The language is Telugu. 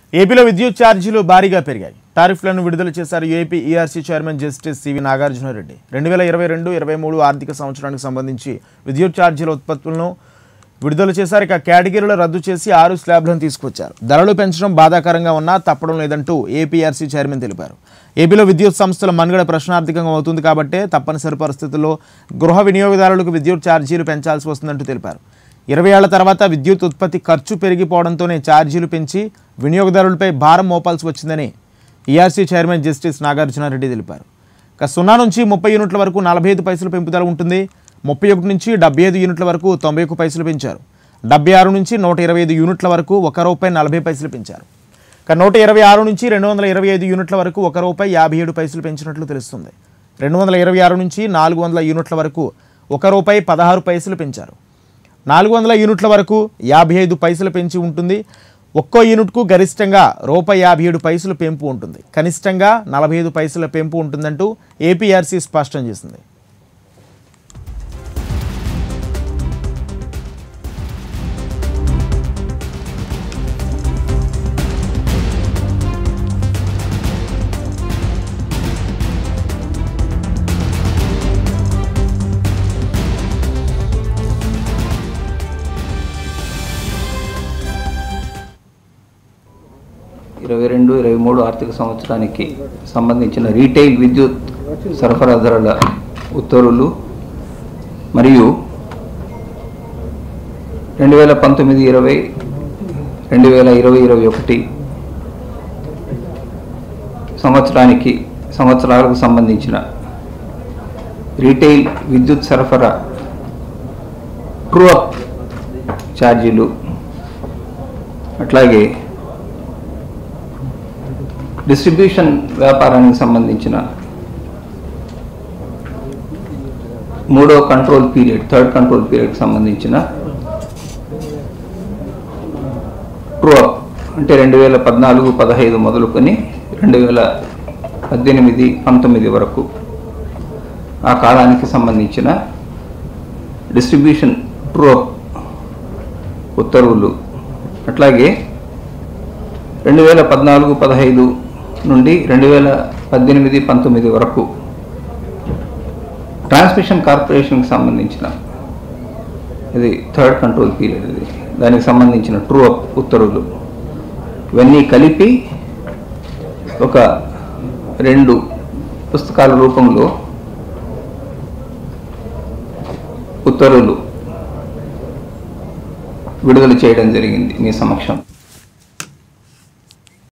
ఏపీలో విద్యుత్ ఛార్జీలు భారీగా పెరిగాయి టారిఫ్లను విడుదల చేశారు AP ERC chairman justice CV Nagarjuna Reddy రెండు వేల ఇరవై రెండు ఇరవై మూడు ఆర్థిక సంవత్సరానికి సంబంధించి విద్యుత్ ఛార్జీల ఉత్పత్తులను విడుదల చేశారు ఇక కేటగిరీలు రద్దు చేసి ఆరు స్లాబ్లను తీసుకొచ్చారు ధరలు పెంచడం బాధాకరంగా ఉన్నా తప్పడం లేదంటూ ఏపీఆర్సీ చైర్మన్ తెలిపారు ఏపీలో విద్యుత్ సంస్థల మనుగడ ప్రశ్నార్థకంగా అవుతుంది కాబట్టే తప్పనిసరి పరిస్థితుల్లో గృహ వినియోగదారులకు విద్యుత్ ఛార్జీలు పెంచాల్సి వస్తుందంటూ తెలిపారు ఇరవై ఏళ్ల తర్వాత విద్యుత్ ఉత్పత్తి ఖర్చు పెరిగిపోవడంతోనే ఛార్జీలు పెంచి వినియోగదారులపై భారం మోపాల్సి వచ్చిందని ఈఆర్సీ చైర్మన్ జస్టిస్ నాగార్జునారెడ్డి తెలిపారు ఇక సున్నా నుంచి ముప్పై యూనిట్ల వరకు నలభై ఐదు పైసలు పెంపుదల ఉంటుంది ముప్పై ఒకటి నుంచి డెబ్బై ఐదు యూనిట్ల వరకు తొంభై ఒక్క పైసలు పెంచారు డెబ్బై ఆరు నుంచి నూట ఇరవై ఐదు యూనిట్ల వరకు ఒక రూపాయి నలభై పైసలు పెంచారు ఇక నూట ఇరవై ఆరు నుంచి రెండు వందల ఇరవై ఐదు యూనిట్ల వరకు ఒక రూపాయి యాభై ఏడు పైసలు పెంచినట్లు తెలుస్తుంది రెండు వందల ఇరవై ఆరు నుంచి నాలుగు వందల యూనిట్ల వరకు ఒక రూపాయి పదహారు పైసలు పెంచారు నాలుగు వందల యూనిట్ల వరకు యాభై ఐదు పైసలు పెంచి ఉంటుంది ఒక్కో యూనిట్కు గరిష్టంగా రూపాయి యాభై ఏడు పైసలు పెంపు ఉంటుంది కనిష్టంగా నలభై ఐదు పైసల పెంపు ఉంటుందంటూ ఏపీఆర్సీ స్పష్టం చేసింది ఇరవై రెండు ఇరవై మూడు ఆర్థిక సంవత్సరానికి సంబంధించిన రీటైల్ విద్యుత్ సరఫరా ధరల ఉత్తర్వులు మరియు రెండు వేల పంతొమ్మిది ఇరవై రెండు వేల ఇరవై ఇరవై ఒకటి సంవత్సరానికి సంవత్సరాలకు సంబంధించిన రీటైల్ విద్యుత్ సరఫరా ట్రూఅప్ ఛార్జీలు అట్లాగే డిస్ట్రిబ్యూషన్ వ్యాపారానికి సంబంధించిన మూడో కంట్రోల్ పీరియడ్ థర్డ్ కంట్రోల్ పీరియడ్కి సంబంధించిన ట్రూఅప్ అంటే రెండు వేల పద్నాలుగు పదహైదు మొదలుకొని రెండు వేల పద్దెనిమిది పంతొమ్మిది వరకు ఆ కాలానికి సంబంధించిన డిస్ట్రిబ్యూషన్ ట్రూఅప్ ఉత్తర్వులు అట్లాగే రెండు వేల పద్నాలుగు పదహైదు నుండి రెండు వేల పద్దెనిమిది పంతొమ్మిది వరకు ట్రాన్స్మిషన్ కార్పొరేషన్కి సంబంధించిన ఇది థర్డ్ కంట్రోల్ పీరియడ్ ఇది దానికి సంబంధించిన ట్రూ అప్ ఉత్తర్వులు ఇవన్నీ కలిపి ఒక రెండు పుస్తకాల రూపంలో ఉత్తర్వులు విడుదల చేయడం జరిగింది మీ సమక్షం